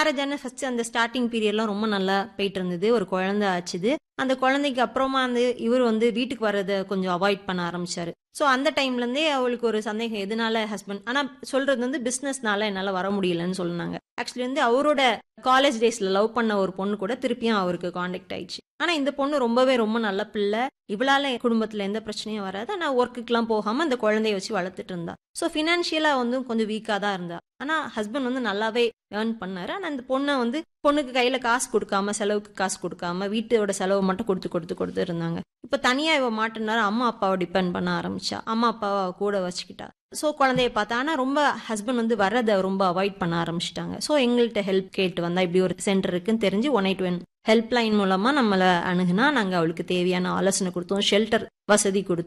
marriage ஆன first அந்த starting பீரியட்லாம் ரொம்ப நல்லா போயிட்டு இருந்தது ஒரு குழந்தை ஆச்சுது அந்த குழந்தைக்கு அப்புறமா வந்து இவர் வந்து வீட்டுக்கு வர்றதை கொஞ்சம் அவாய்ட் பண்ண ஆரம்பிச்சாரு ஸோ அந்த டைம்ல இருந்தே அவளுக்கு ஒரு சந்தேகம் எதனால ஹஸ்பண்ட் ஆனா சொல்றது வந்து பிசினஸ்னால என்னால வர முடியலன்னு சொன்னாங்க ஆக்சுவலி வந்து அவரோட காலேஜ் டேஸ்ல லவ் பண்ண ஒரு பொண்ணு கூட திருப்பியும் அவருக்கு காண்டாக்ட் ஆயிடுச்சு ஆனா இந்த பொண்ணு ரொம்பவே ரொம்ப நல்ல பிள்ளை இவளால என் குடும்பத்துல எந்த பிரச்சனையும் வராது ஆனா ஒர்க்குக்கெல்லாம் போகாம அந்த குழந்தைய வச்சு வளர்த்துட்டு இருந்தா ஸோ ஃபினான்ஷியலா வந்து கொஞ்சம் வீக்கா தான் இருந்தா ஆனா ஹஸ்பண்ட் வந்து நல்லாவே ஏர்ன் பண்ணாரு ஆனா அந்த பொண்ணை வந்து பொண்ணுக்கு கையில காசு கொடுக்காம செலவுக்கு காசு கொடுக்காம வீட்டோட செலவு மட்டும் கொடுத்து கொடுத்து கொடுத்து இருந்தாங்க இப்ப தனியா இவ மாட்டினாரு அம்மா அப்பாவை டிபெண்ட் பண்ண ஆரம்பிச்சா அம்மா அப்பாவை அவ கூட வச்சுக்கிட்டா ஸோ குழந்தைய பார்த்தா ஆனால் ரொம்ப ஹஸ்பண்ட் வந்து வர்றதை ரொம்ப அவாய்ட் பண்ண ஆரம்பிச்சிட்டாங்க ஸோ எங்கள்கிட்ட ஹெல்ப் கேட்டு வந்தா இப்படி ஒரு சென்டர் இருக்குன்னு தெரிஞ்சு one eight one helpline மூலமா நம்மளை அணுகுனா நாங்கள் அவளுக்கு தேவையான ஆலோசனை கொடுத்தோம் ஷெல்டர் வசதி கொடுத்தோம்